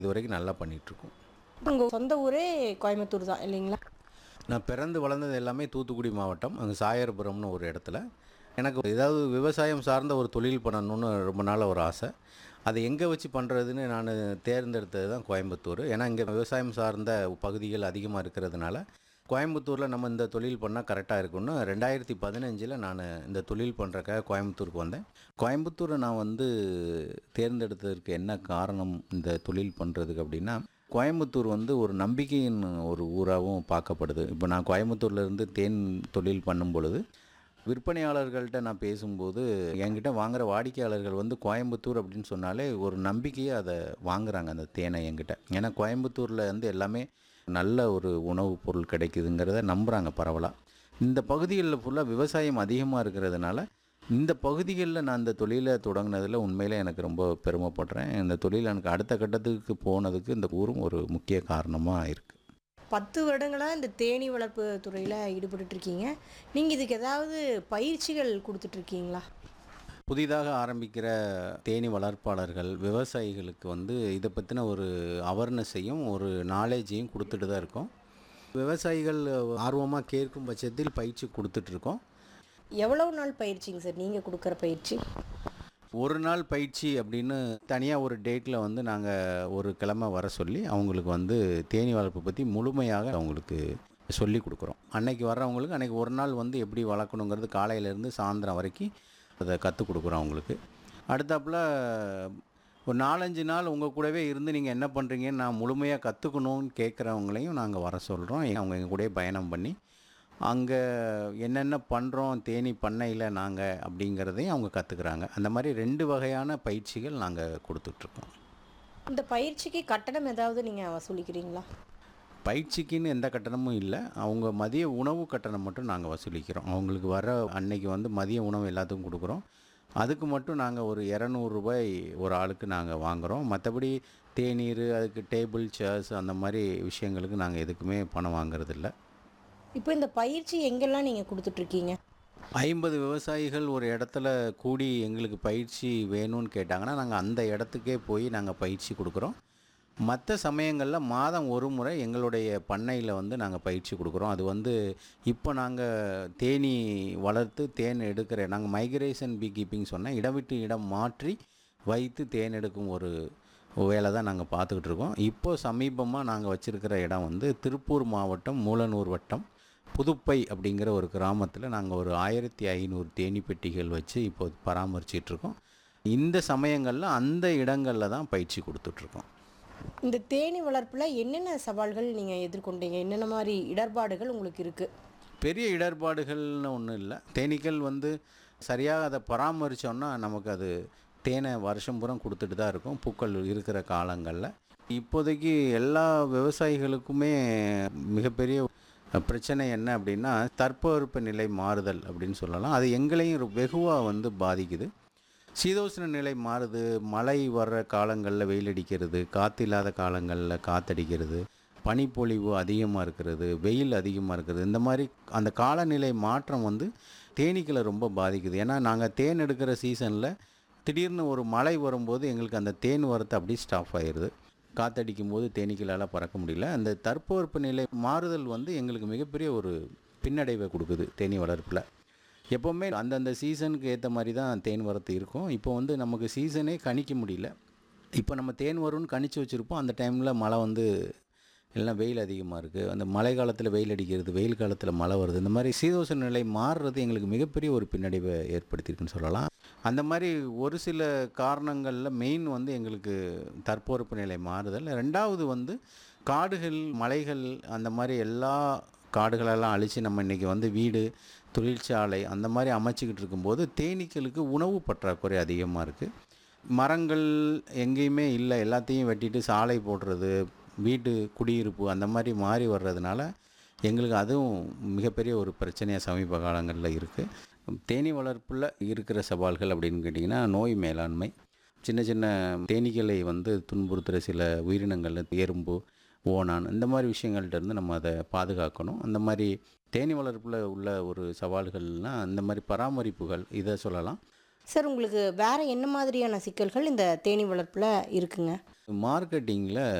இது வரைக்கும் நல்லா பண்ணிகிட்ருக்கோம் உங்கள் சொந்த ஊரே கோயம்புத்தூர் தான் இல்லைங்களா நான் பிறந்து வளர்ந்தது எல்லாமே தூத்துக்குடி மாவட்டம் அங்கே சாயர்புரம்னு ஒரு இடத்துல எனக்கு ஏதாவது விவசாயம் சார்ந்த ஒரு தொழில் பண்ணணும்னு ரொம்ப நாள் ஒரு ஆசை அதை எங்கே வச்சு பண்ணுறதுன்னு நான் தேர்ந்தெடுத்தது தான் கோயம்புத்தூர் ஏன்னா இங்கே விவசாயம் சார்ந்த பகுதிகள் அதிகமாக இருக்கிறதுனால கோயம்புத்தூரில் நம்ம இந்த தொழில் பண்ணால் கரெக்டாக இருக்கும்னு ரெண்டாயிரத்தி பதினஞ்சில் நான் இந்த தொழில் பண்ணுறக்காக கோயம்புத்தூருக்கு வந்தேன் கோயம்புத்தூரை நான் வந்து தேர்ந்தெடுத்ததற்கு என்ன காரணம் இந்த தொழில் பண்ணுறதுக்கு அப்படின்னா கோயம்புத்தூர் வந்து ஒரு நம்பிக்கையின் ஒரு ஊராகவும் பார்க்கப்படுது இப்போ நான் கோயம்புத்தூர்ல இருந்து தேன் தொழில் பண்ணும் பொழுது விற்பனையாளர்கள்ட்ட நான் பேசும்போது என்கிட்ட வாங்குற வாடிக்கையாளர்கள் வந்து கோயம்புத்தூர் அப்படின்னு சொன்னாலே ஒரு நம்பிக்கையை அதை வாங்குறாங்க அந்த தேனை என்கிட்ட ஏன்னா கோயம்புத்தூரில் வந்து எல்லாமே நல்ல ஒரு உணவுப் பொருள் கிடைக்குதுங்கிறத நம்புகிறாங்க பரவலாக இந்த பகுதிகளில் ஃபுல்லாக விவசாயம் அதிகமாக இருக்கிறதுனால இந்த பகுதிகளில் நான் இந்த தொழிலை தொடங்கினதில் உண்மையிலே எனக்கு ரொம்ப பெருமைப்படுறேன் இந்த தொழில் எனக்கு அடுத்த கட்டத்துக்கு போனதுக்கு இந்த ஊரும் ஒரு முக்கிய காரணமாக இருக்குது பத்து வருடங்களாக இந்த தேனீ வளர்ப்பு துறையில் ஈடுபட்டு இருக்கீங்க நீங்கள் இதுக்கு ஏதாவது பயிற்சிகள் கொடுத்துட்ருக்கீங்களா புதிதாக ஆரம்பிக்கிற தேனி வளர்ப்பாளர்கள் விவசாயிகளுக்கு வந்து இதை பற்றின ஒரு அவேர்னஸையும் ஒரு நாலேஜையும் கொடுத்துட்டு தான் இருக்கோம் விவசாயிகள் ஆர்வமாக கேட்கும் பட்சத்தில் பயிற்சி கொடுத்துட்ருக்கோம் எவ்வளவு நாள் பயிற்சிங்க சார் நீங்கள் கொடுக்குற பயிற்சி ஒரு நாள் பயிற்சி அப்படின்னு தனியாக ஒரு டேட்டில் வந்து நாங்கள் ஒரு கிழமை வர சொல்லி அவங்களுக்கு வந்து தேனி வளர்ப்பு பற்றி முழுமையாக அவங்களுக்கு சொல்லி கொடுக்குறோம் அன்னைக்கு வர்றவங்களுக்கு அன்னைக்கு ஒரு நாள் வந்து எப்படி வளர்க்கணுங்கிறது காலையிலேருந்து சாயந்தரம் வரைக்கும் அதை கற்றுக் கொடுக்குறோம் அவங்களுக்கு அடுத்தாப்புல ஒரு நாலஞ்சு நாள் உங்கள் கூடவே இருந்து நீங்கள் என்ன பண்ணுறீங்கன்னு நான் முழுமையாக கற்றுக்கணும்னு கேட்குறவங்களையும் நாங்கள் வர சொல்கிறோம் அவங்க எங்கள் கூடயே பயணம் பண்ணி அங்கே என்னென்ன பண்ணுறோம் தேனி பண்ணையில் நாங்கள் அப்படிங்கிறதையும் அவங்க கற்றுக்குறாங்க அந்த மாதிரி ரெண்டு வகையான பயிற்சிகள் நாங்கள் கொடுத்துட்ருக்கோம் இந்த பயிற்சிக்கு கட்டணம் ஏதாவது நீங்கள் வசூலிக்கிறீங்களா பயிற்சிக்குன்னு எந்த கட்டணமும் இல்லை அவங்க மதிய உணவு கட்டணம் மட்டும் நாங்கள் வசூலிக்கிறோம் அவங்களுக்கு வர அன்னைக்கு வந்து மதிய உணவு எல்லாத்துக்கும் கொடுக்குறோம் அதுக்கு மட்டும் நாங்கள் ஒரு இரநூறுபாய் ஒரு ஆளுக்கு நாங்கள் வாங்குகிறோம் மற்றபடி தேநீர் அதுக்கு டேபிள் சேர்ஸ் அந்த மாதிரி விஷயங்களுக்கு நாங்கள் எதுக்குமே பணம் வாங்குறதில்ல இப்போ இந்த பயிற்சி எங்கெல்லாம் நீங்கள் கொடுத்துட்ருக்கீங்க ஐம்பது விவசாயிகள் ஒரு இடத்துல கூடி எங்களுக்கு பயிற்சி வேணும்னு கேட்டாங்கன்னா நாங்கள் அந்த இடத்துக்கே போய் நாங்கள் பயிற்சி கொடுக்குறோம் மற்ற சமயங்களில் மாதம் ஒரு முறை எங்களுடைய பண்ணையில் வந்து நாங்கள் பயிற்சி கொடுக்குறோம் அது வந்து இப்போ நாங்கள் தேனி வளர்த்து தேன் எடுக்கிற நாங்கள் மைக்ரேஷன் பீ கீப்பிங் சொன்னால் இடம் விட்டு இடம் மாற்றி வைத்து தேன் எடுக்கும் ஒரு வேலை தான் நாங்கள் பார்த்துக்கிட்டு இருக்கோம் இப்போ சமீபமாக நாங்கள் வச்சுருக்கிற இடம் வந்து திருப்பூர் மாவட்டம் மூலனூர் வட்டம் புதுப்பை அப்படிங்கிற ஒரு கிராமத்தில் நாங்கள் ஒரு ஆயிரத்தி ஐநூறு தேனி பெட்டிகள் வச்சு இப்போ பராமரிச்சிட்டு இருக்கோம் இந்த சமயங்களில் அந்த இடங்களில் தான் பயிற்சி கொடுத்துட்ருக்கோம் இந்த தேனீ வளர்ப்பில் என்னென்ன சவால்கள் நீங்கள் எதிர்கொண்டீங்க என்னென்ன மாதிரி இடர்பாடுகள் உங்களுக்கு இருக்குது பெரிய இடர்பாடுகள்னு ஒன்றும் இல்லை தேனீக்கள் வந்து சரியாக அதை பராமரித்தோன்னா நமக்கு அது தேனை வருஷம் பூரா கொடுத்துட்டு தான் இருக்கும் பூக்கள் இருக்கிற காலங்களில் இப்போதைக்கு எல்லா விவசாயிகளுக்குமே மிகப்பெரிய பிரச்சனை என்ன அப்படின்னா தட்பவெப்ப நிலை மாறுதல் அப்படின்னு சொல்லலாம் அது எங்களையும் வெகுவாக வந்து பாதிக்குது சீதோஷ்ண நிலை மாறுது மழை வர்ற காலங்களில் வெயில் அடிக்கிறது காற்று இல்லாத காலங்களில் காற்றடிக்கிறது பனிப்பொழிவு அதிகமாக இருக்கிறது வெயில் அதிகமாக இருக்கிறது இந்த மாதிரி அந்த காலநிலை மாற்றம் வந்து தேனீக்களை ரொம்ப பாதிக்குது ஏன்னா நாங்கள் தேன் எடுக்கிற சீசனில் திடீர்னு ஒரு மழை வரும்போது எங்களுக்கு அந்த தேன் வரத்து அப்படியே ஸ்டாப் ஆயிடுது காற்றடிக்கும் போது தேனீக்களால் பறக்க முடியல அந்த தட்பவெப்ப நிலை மாறுதல் வந்து எங்களுக்கு மிகப்பெரிய ஒரு பின்னடைவை கொடுக்குது தேனீ வளர்ப்பில் எப்போவுமே அந்தந்த சீசனுக்கு ஏற்ற மாதிரி தான் தேன் வரத்து இருக்கும் இப்போ வந்து நமக்கு சீசனே கணிக்க முடியல இப்போ நம்ம தேன் வரும்னு கணிச்சு வச்சுருப்போம் அந்த டைமில் மழை வந்து எல்லாம் வெயில் அதிகமாக இருக்குது அந்த மழை காலத்தில் வெயில் அடிக்கிறது வெயில் காலத்தில் மழை வருது இந்த மாதிரி சீதோஷ நிலை மாறுறது எங்களுக்கு மிகப்பெரிய ஒரு பின்னடைவை ஏற்படுத்தியிருக்குன்னு சொல்லலாம் அந்த மாதிரி ஒரு சில காரணங்களில் மெயின் வந்து எங்களுக்கு தற்போரப்பு நிலை மாறுதல் ரெண்டாவது வந்து காடுகள் மலைகள் அந்த மாதிரி எல்லா காடுகளெல்லாம் அழித்து நம்ம இன்றைக்கி வந்து வீடு தொழிற்சாலை அந்த மாதிரி அமைச்சிக்கிட்டு இருக்கும்போது தேனீக்களுக்கு உணவு பற்றாக்குறை அதிகமாக இருக்குது மரங்கள் எங்கேயுமே இல்லை எல்லாத்தையும் வெட்டிட்டு சாலை போடுறது வீட்டு குடியிருப்பு அந்த மாதிரி மாறி வர்றதுனால எங்களுக்கு அதுவும் மிகப்பெரிய ஒரு பிரச்சனையாக சமீப காலங்களில் இருக்குது தேனீ வளர்ப்பில் இருக்கிற சவால்கள் அப்படின்னு கேட்டிங்கன்னா நோய் மேலாண்மை சின்ன சின்ன தேனீக்களை வந்து துன்புறுத்துகிற சில உயிரினங்கள் எறும்பு ஓணான் இந்த மாதிரி விஷயங்கள்ட்ட இருந்து நம்ம அதை பாதுகாக்கணும் அந்த மாதிரி தேனீ வளர்ப்பில் உள்ள ஒரு சவால்கள்னால் இந்த மாதிரி பராமரிப்புகள் இதை சொல்லலாம் சார் உங்களுக்கு வேறு என்ன மாதிரியான சிக்கல்கள் இந்த தேனீ வளர்ப்பில் இருக்குங்க மார்க்கெட்டிங்கில்